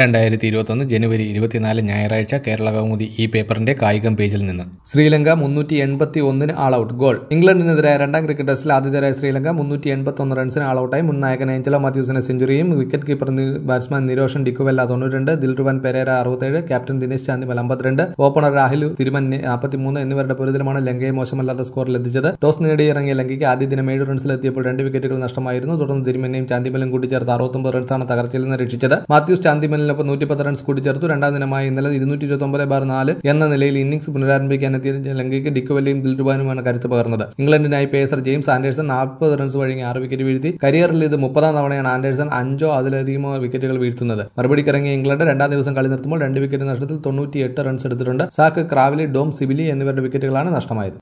രണ്ടായിരത്തി ഇരുപത്തൊന്ന് ജനുവരി ഇരുപത്തിനാല് ഞായറാഴ്ച കേരള കൗമുദി ഈ പേപ്പറിന്റെ കായികം പേജിൽ നിന്ന് ശ്രീലങ്ക മുന്നൂറ്റി എൺപത്തി ഒന്നിന് ആൾ ഔട്ട് ഗോൾ ഇംഗ്ലണ്ടിനെതിരായ രണ്ടാം ക്രിക്കറ്റ് ടെസ്റ്റിൽ ആതിഥേയരായ ശ്രീലങ്ക മുന്നൂറ്റി എൺപത്തി ഒന്ന് റൺസിന് ആൾ ഔട്ടായി മുൻ നായകൻ ഏഞ്ചലോ മാത്യൂസിന് സെഞ്ചുറിയും വിക്കറ്റ് കീപ്പർ നി- ബാറ്റ്സ്മാൻ നിരോഷൻ ഡിക്കുവെല്ല തൊണ്ണൂറ്റിരണ്ട് ദിൽറുവൻ പെരേര അറുപത്തേഴ് ക്യാപ്റ്റൻ ദിനേശ് ചാന്ദിമൽ അമ്പത്തിരണ്ട് ഓപ്പണർ രാഹുൽ തിരുമൻ നാൽപ്പത്തിമൂന്ന് എന്നിവരുടെ പൊരുതലമാണ് ലങ്കയെ മോശമല്ലാത്ത സ്കോറിൽ എത്തിച്ചത് ടോസ് നേടിയിറങ്ങിയ ലങ്കയ്ക്ക് ആദ്യ ദിനം ഏഴ് റൺസിലെത്തിയപ്പോൾ രണ്ട് വിക്കറ്റുകൾ നഷ്ടമായിരുന്നു തുടർന്ന് തിരുമന്നെയും ചാന്ദിമലും കൂട്ടിച്ചേർത്ത് അറുപത്തൊമ്പത് റൺസാണ് തകർച്ചയിൽ നിന്ന് രക്ഷിച്ചത് മാത്യൂസ് ചാന്ദിമലിനൊപ്പം നൂറ്റിപ്പത്ത് റൺസ് കൂട്ടിച്ചേർത്തു രണ്ടാം ദിനമായ ഇന്നലെ ഇരുന്നൂറ്റി ഇരുപത്തി ഒമ്പത് ബാർ നാല് എന്ന നിലയിൽ ഇന്നിംഗ്സ് പുനരാരംഭിക്കാൻ എത്തിയ ലങ്കയ്ക്ക് ഡിക്കുവല്ലയും ദിൽറുബാനുമാണ് കരുത്ത് പകർന്നത് ഇംഗ്ലണ്ടിനായി പേസർ ജെയിംസ് ആൻഡേഴ്സൺ നാൽപ്പത് റൺസ് വഴങ്ങി ആറ് വിക്കറ്റ് വീഴ്ത്തി കരിയറിൽ ഇത് മുപ്പതാം തവണയാണ് ആൻഡേഴ്സൺ അഞ്ചോ അതിലധികമോ വിക്കറ്റുകൾ വീഴ്ത്തുന്നത് മറുപടിക്കിറങ്ങിയ ഇംഗ്ലണ്ട് രണ്ടാം ദിവസം കളി നിർത്തുമ്പോൾ രണ്ട് വിക്കറ്റ് നഷ്ടത്തിൽ തൊണ്ണൂറ്റിയെട്ട് റൺസ് എടുത്തിട്ടുണ്ട് സാക്ക് ക്രാവലി ഡോം സിബിലി എന്നിവരുടെ വിക്കറ്റുകളാണ് നഷ്ടമായത്